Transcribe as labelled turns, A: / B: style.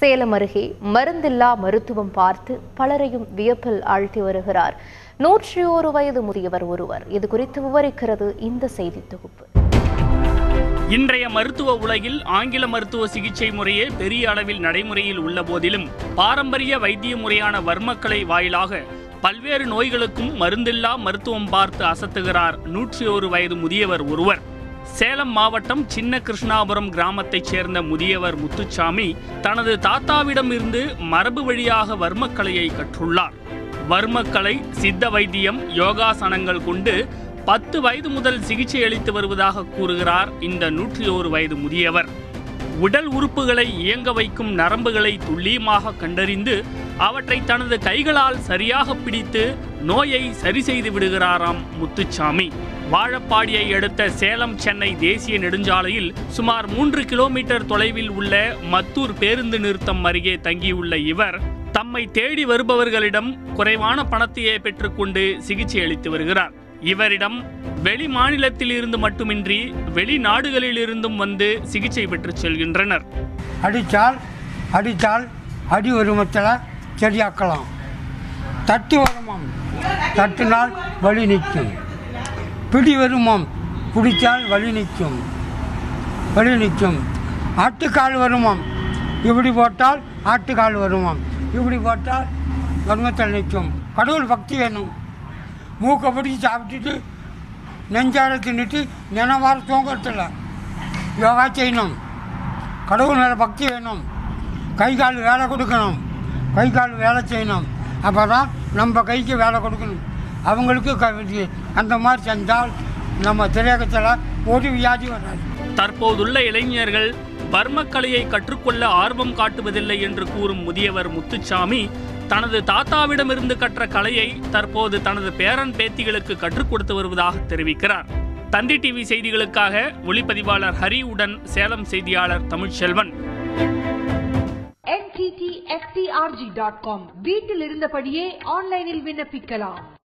A: சேலம் அருகே மருந்தில்லா மருத்துவம் பார்த்து பலரையும் வியப்பில் ஆழ்த்தி வருகிறார் நூற்றி ஒரு வயது முதியவர் ஒருவர் இது குறித்து விவரிக்கிறது இந்த செய்தி தொகுப்பு
B: இன்றைய மருத்துவ உலகில் ஆங்கில மருத்துவ சிகிச்சை முறையே பெரிய அளவில் நடைமுறையில் உள்ள போதிலும் பாரம்பரிய வைத்திய முறையான வர்மக்கலை வாயிலாக பல்வேறு நோய்களுக்கும் மருந்தில்லா மருத்துவம் பார்த்து அசத்துகிறார் நூற்றி ஒரு வயது முதியவர் ஒருவர் சேலம் மாவட்டம் சின்ன கிருஷ்ணாபுரம் கிராமத்தைச் சேர்ந்த முதியவர் முத்துச்சாமி தனது தாத்தாவிடம் இருந்து மரபு வழியாக வர்மக்கலையை கற்றுள்ளார் வர்மக்கலை சித்த வைத்தியம் யோகாசனங்கள் கொண்டு பத்து வயது முதல் சிகிச்சை அளித்து வருவதாக கூறுகிறார் இந்த நூற்றி ஒரு வயது முதியவர் உடல் உறுப்புகளை இயங்க வைக்கும் நரம்புகளை துல்லியமாக கண்டறிந்து அவற்றை தனது கைகளால் சரியாக பிடித்து நோயை சரி செய்து விடுகிறாராம் முத்துச்சாமி வாழப்பாடியை அடுத்த சேலம் சென்னை தேசிய நெடுஞ்சாலையில் சுமார் மூன்று கிலோமீட்டர் தொலைவில் உள்ள மத்தூர் பேருந்து நிறுத்தம் அருகே தங்கியுள்ள இவர் தம்மை தேடி வருபவர்களிடம் குறைவான பணத்தையே பெற்றுக்கொண்டு சிகிச்சை அளித்து வருகிறார் இவரிடம் வெளி மாநிலத்தில் இருந்து மட்டுமின்றி வெளிநாடுகளில் இருந்தும் வந்து சிகிச்சை பெற்று செல்கின்றனர்
C: அடித்தால் அடித்தால் அடி உருவத்தில் சரியாக்கலாம் தட்டு வருமம் தட்டினால் வலி நிற்கும் பிடி வருமம் பிடித்தால் வலி நிற்கும் வலி நிற்கும் ஆட்டுக்கால் வருமம் இப்படி போட்டால் ஆட்டுக்கால் வருமம் இப்படி போட்டால் வர்மத்தில் நிற்கும் கடவுள் பக்தி வேணும் மூக்கை பிடிச்சி சாப்பிட்டுட்டு நெஞ்சார தின்னுட்டு நினைவார தூங்கறதில்ல யோகா செய்யணும் கடவுள் மேலே பக்தி வேணும் கை கால் வேலை கொடுக்கணும் கை கால் வேலை செய்யணும் அப்போ தான் நம்ம கைக்கு வேலை கொடுக்கணும் அவங்களுக்கு க- அந்த மாதிரி செஞ்சால் நம்ம திரையகத்தில் ஒரு வியாதி வராது
B: தற்போதுள்ள இளைஞர்கள் வர்மக்கலையை கற்றுக்கொள்ள ஆர்வம் காட்டுவதில்லை என்று கூறும் முதியவர் முத்துச்சாமி தனது தாத்தாவிடமிருந்து கற்ற கலையை தற்போது தனது பேரன் பேத்திகளுக்கு கற்றுக் கொடுத்து வருவதாக தெரிவிக்கிறார் தந்தி டிவி செய்திகளுக்காக ஒளிப்பதிவாளர் ஹரியுடன் சேலம் செய்தியாளர் தமிழ்ச்செல்வன்
D: nttftRG.com வீட்டில் இருந்தபடியே ஆன்லைனில் விண்ணப்பிக்கலாம்